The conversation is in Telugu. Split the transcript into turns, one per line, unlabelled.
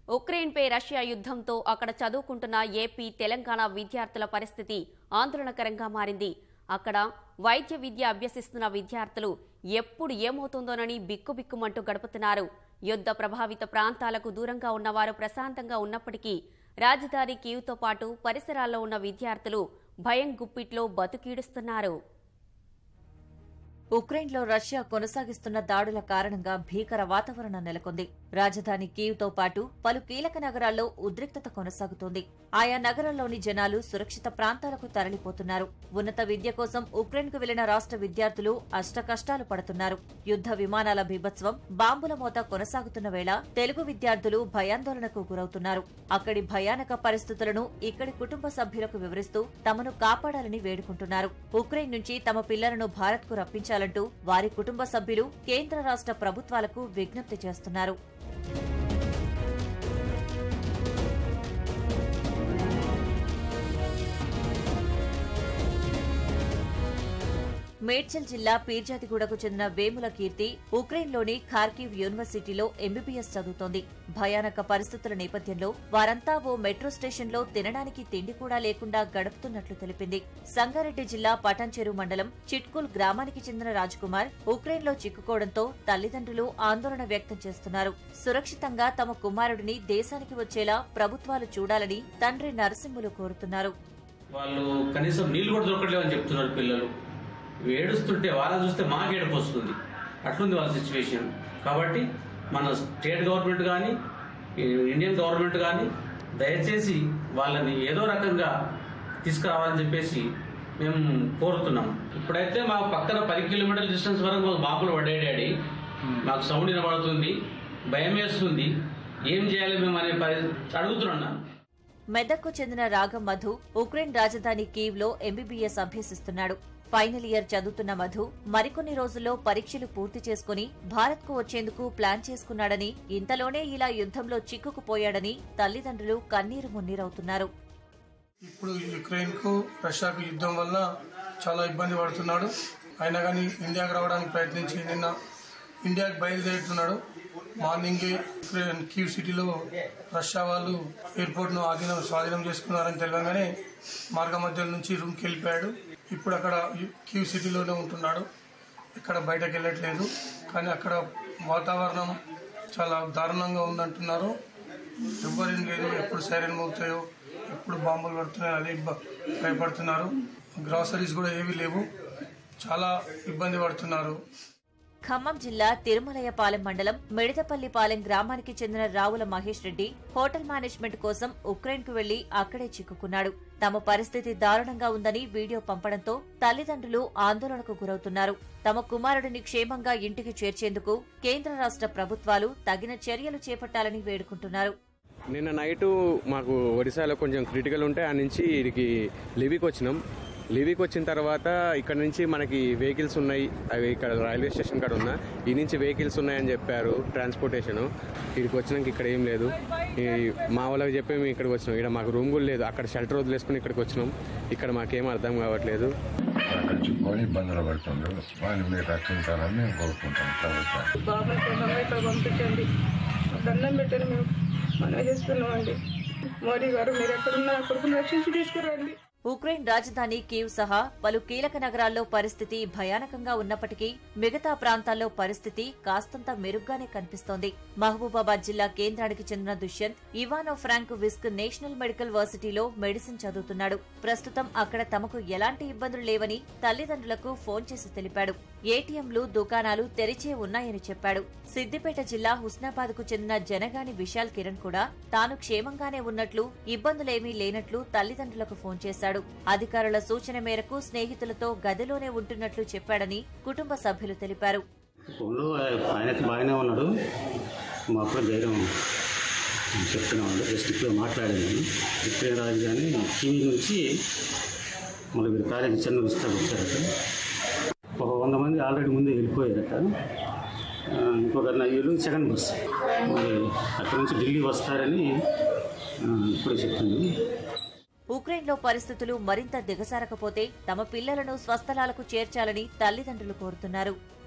ఉక్రెయిన్పై రష్యా యుద్ధంతో అక్కడ చదువుకుంటున్న ఏపీ తెలంగాణ విద్యార్థుల పరిస్థితి ఆందోళనకరంగా మారింది అక్కడ వైద్య విద్య అభ్యసిస్తున్న విద్యార్థులు ఎప్పుడు ఏమవుతుందోనని బిక్కుబిక్కుమంటూ గడుపుతున్నారు యుద్ధ ప్రభావిత ప్రాంతాలకు దూరంగా ఉన్నవారు ప్రశాంతంగా ఉన్నప్పటికీ రాజధాని కీవ్తో పాటు పరిసరాల్లో ఉన్న విద్యార్థులు భయం గుప్పిట్లో బతుకీడుస్తున్నారు
ఉక్రెయిన్లో రష్యా కొనసాగిస్తున్న దాడుల కారణంగా భీకర వాతావరణం నెలకొంది రాజధాని కీవ్తో పాటు పలు కీలక నగరాల్లో ఉద్రిక్తత కొనసాగుతోంది ఆయా నగరాల్లోని జనాలు సురక్షిత ప్రాంతాలకు తరలిపోతున్నారు ఉన్నత విద్య కోసం ఉక్రెయిన్కు వెళ్లిన రాష్ట్ర విద్యార్థులు అష్టకష్టాలు పడుతున్నారు యుద్ధ విమానాల బీభత్సం బాంబుల మోత కొనసాగుతున్న వేళ తెలుగు విద్యార్థులు భయాందోళనకు గురవుతున్నారు అక్కడి భయానక పరిస్థితులను ఇక్కడి కుటుంబ సభ్యులకు వివరిస్తూ తమను కాపాడాలని వేడుకుంటున్నారు ఉక్రెయిన్ నుంచి తమ పిల్లలను భారత్కు రప్పించాలంటూ వారి కుటుంబ సభ్యులు కేంద్ర రాష్ట్ర ప్రభుత్వాలకు విజ్ఞప్తి చేస్తున్నారు మేడ్చల్ జిల్లా పీర్జాతిగూడకు చెందిన వేముల కీర్తి ఉక్రెయిన్లోని ఖార్కివ్ యూనివర్సిటీలో ఎంబీబీఎస్ చదువుతోంది భయానక పరిస్థితుల నేపథ్యంలో వారంతా ఓ మెట్రో స్టేషన్లో తినడానికి తిండి కూడా లేకుండా గడుపుతున్నట్లు తెలిపింది సంగారెడ్డి జిల్లా పటాన్చెరు మండలం చిట్కుల్ గ్రామానికి చెందిన రాజ్కుమార్ ఉక్రెయిన్లో చిక్కుకోవడంతో తల్లిదండ్రులు ఆందోళన వ్యక్తం చేస్తున్నారు సురక్షితంగా తమ కుమారుడిని దేశానికి వచ్చేలా ప్రభుత్వాలు చూడాలని తండ్రి నరసింహులు కోరుతున్నారు
వాళ్ళు కనీసం నీళ్లు కూడా దొరకట్లేవని చెప్తున్నారు పిల్లలు ఏడుస్తుంటే వాళ్ళని చూస్తే మాకు ఏడుపు వస్తుంది అట్లుంది వాళ్ళ సిచ్యువేషన్ కాబట్టి మన స్టేట్ గవర్నమెంట్ కానీ ఇండియన్ గవర్నమెంట్ కానీ దయచేసి వాళ్ళని ఏదో రకంగా తీసుకురావాలని చెప్పేసి మేము కోరుతున్నాం ఇప్పుడైతే మా పక్కన పది కిలోమీటర్ల డిస్టెన్స్ వరకు మాకు బాంబులు పడ్డాయి డాడీ మాకు సౌండ్ వినబడుతుంది భయం వేస్తుంది ఏం చేయాలి మేము అనే పరి అడుగుతున్నాను
మెదక్కు చెందిన రాగం మధు ఉక్రెయిన్ రాజధాని కీవ్ లో ఎంబీబీఎస్ అభ్యసిస్తున్నాడు ఫైనల్ ఇయర్ చదువుతున్న మధు మరికొన్ని రోజుల్లో పరీక్షలు పూర్తి చేసుకుని భారత్ కు వచ్చేందుకు ప్లాన్ చేసుకున్నాడని ఇంతలోనే ఇలా యుద్ధంలో చిక్కుకుపోయాడని తల్లిదండ్రులు కన్నీరు మున్నీరవుతున్నారు
ఇప్పుడు యుక్రెయిన్కు రష్యాకు యుద్ధం వల్ల చాలా ఇబ్బంది పడుతున్నాడు అయినా కానీ ఇండియాకు రావడానికి ప్రయత్నించి నిన్న ఇండియాకి బయలుదేరుతున్నాడు మార్నింగే యుక్రెయిన్ క్యూ సిటీలో రష్యా వాళ్ళు ఎయిర్పోర్ట్ను ఆధీనం స్వాధీనం చేసుకున్నారని తెలియగానే మార్గ మధ్యలో నుంచి రూమ్కి వెళ్ళిపోయాడు ఇప్పుడు అక్కడ యు- క్యూ సిటీలోనే ఉంటున్నాడు ఇక్కడ బయటకు వెళ్ళట్లేదు కానీ అక్కడ వాతావరణం చాలా దారుణంగా ఉందంటున్నారు ఎవ్వరేం లేదు ఎప్పుడు సైరన్ మోగుతాయో ఎప్పుడు బాంబులు పడుతున్నాయో అదే ఇబ్బ- భయపడుతున్నారు గ్రాసరీస్ కూడా ఏమీ లేవు చాలా ఇబ్బంది పడుతున్నారు
ఖమ్మం జిల్లా తిరుమలయపాలెం మండలం మిడతపల్లిపాలెం గ్రామానికి చెందిన రావుల మహేష్ రెడ్డి హోటల్ మేనేజ్మెంట్ కోసం ఉక్రెయిన్ కు వెళ్లి అక్కడే చిక్కుకున్నాడు తమ పరిస్థితి దారుణంగా ఉందని వీడియో పంపడంతో తల్లిదండ్రులు ఆందోళనకు గురవుతున్నారు తమ కుమారుడిని క్షేమంగా ఇంటికి చేర్చేందుకు కేంద్ర రాష్ట్ర ప్రభుత్వాలు తగిన చర్యలు చేపట్టాలని వేడుకుంటున్నారు
నిన్న నైటు మాకు ఒడిశాలో కొంచెం క్రిటికల్ ఉంటే ఆ నుంచి ఇడికి లివికి వచ్చినాం లివికి వచ్చిన తర్వాత ఇక్కడ నుంచి మనకి వెహికల్స్ ఉన్నాయి అవి ఇక్కడ రైల్వే స్టేషన్ కాడ ఉన్నా ఈ నుంచి వెహికల్స్ ఉన్నాయని చెప్పారు ట్రాన్స్పోర్టేషన్ ఇక్కడికి వచ్చినాక ఇక్కడ ఏం లేదు ఈ మా వాళ్ళకి చెప్పి మేము ఇక్కడికి వచ్చినాం ఇక్కడ మాకు రూమ్ కూడా లేదు అక్కడ షెల్టర్ వదిలేసుకుని ఇక్కడికి వచ్చినాం ఇక్కడ మాకేం అర్థం కావట్లేదు
అక్కడ చిక్కుకొని ఇబ్బందులు పడుతుండ్రు వాళ్ళు మీరు రక్షించాలని మేము కోరుకుంటాం ప్రభుత్వం
బాబాయ్ కోసంగా ఇక్కడ పంపించండి దండం పెట్టండి మేము మనం చేస్తున్నామండి మోడీ గారు మీరు ఎక్కడున్నా కొడుకుని రక్షించి తీసుకురండి
ఉక్రెయిన్ రాజధాని కీవ్ సహా పలు కీలక నగరాల్లో పరిస్థితి భయానకంగా ఉన్నప్పటికీ మిగతా ప్రాంతాల్లో పరిస్థితి కాస్తంత మెరుగ్గానే కనిపిస్తోంది మహబూబాబాద్ జిల్లా కేంద్రానికి చెందిన Dushyant Ivano Frankivsk national medical వర్సిటీలో మెడిసిన్ చదువుతున్నాడు ప్రస్తుతం అక్కడ తమకు ఎలాంటి ఇబ్బందులు లేవని తల్లిదండ్రులకు ఫోన్ చేసి తెలిపాడు ఏటీఎంలు దుకాణాలు తెరిచే ఉన్నాయని చెప్పాడు సిద్దిపేట జిల్లా హుస్నాబాద్ కు చెందిన జనగాని విశాల్ కిరణ్ కూడా తాను క్షేమంగానే ఉన్నట్లు ఇబ్బందులేమీ లేనట్లు తల్లిదండ్రులకు ఫోన్ చేశాడు అధికారుల సూచన మేరకు స్నేహితులతో గదిలోనే ఉంటున్నట్లు చెప్పాడని కుటుంబ సభ్యులు తెలిపారు
ఫోన్లో ఆయనకి బాగానే ఉన్నాడు మా అప్పుడు ధైర్యం చెప్తున్నామండి డిస్ట్రిక్ట్లో మాట్లాడాను నేను ఇప్పుడే రాజు కానీ టీవీ నుంచి మళ్ళీ మీరు కాలేజీ చిన్న విస్తాకు వచ్చారట ఒక వంద మంది ఆల్రెడీ ముందే వెళ్ళిపోయారట ఆ, ఇంకొక వీళ్ళు సెకండ్ బస్ మరి అక్కడ నుంచి ఢిల్లీ వస్తారని ఆ, ఇప్పుడే చెప్తుంది
ఉక్రెయిన్లో పరిస్థితులు మరింత దిగజారకపోతే తమ పిల్లలను స్వస్థలాలకు చేర్చాలని తల్లిదండ్రులు కోరుతున్నారు